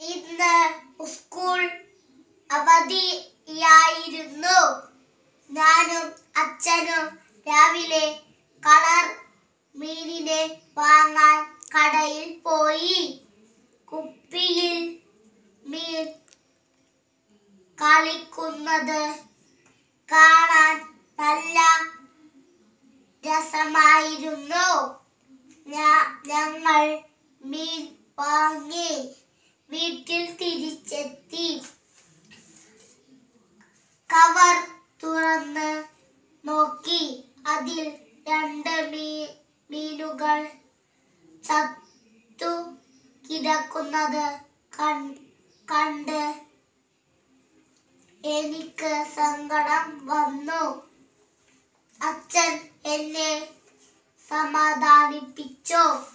ഇന്ന് സ്കൂൾ അവധിയായിരുന്നു ഞാനും അച്ഛനും രാവിലെ കളർ മീനിനെ വാങ്ങാൻ കടയിൽ പോയി കുപ്പിയിൽ മീൻ കളിക്കുന്നത് കാണാൻ നല്ല രസമായിരുന്നു ഞാ- ഞങ്ങൾ മീൻ വാങ്ങി വീട്ടിൽ തിരിച്ചെത്തി കവർ തുറന്ന് നോക്കി അതിൽ രണ്ട് മീ മീനുകൾ ചത്തു കിടക്കുന്നത് കൺ- കണ്ട് എനിക്ക് സങ്കടം വന്നു അച്ഛൻ എന്നെ സമാധാനിപ്പിച്ചു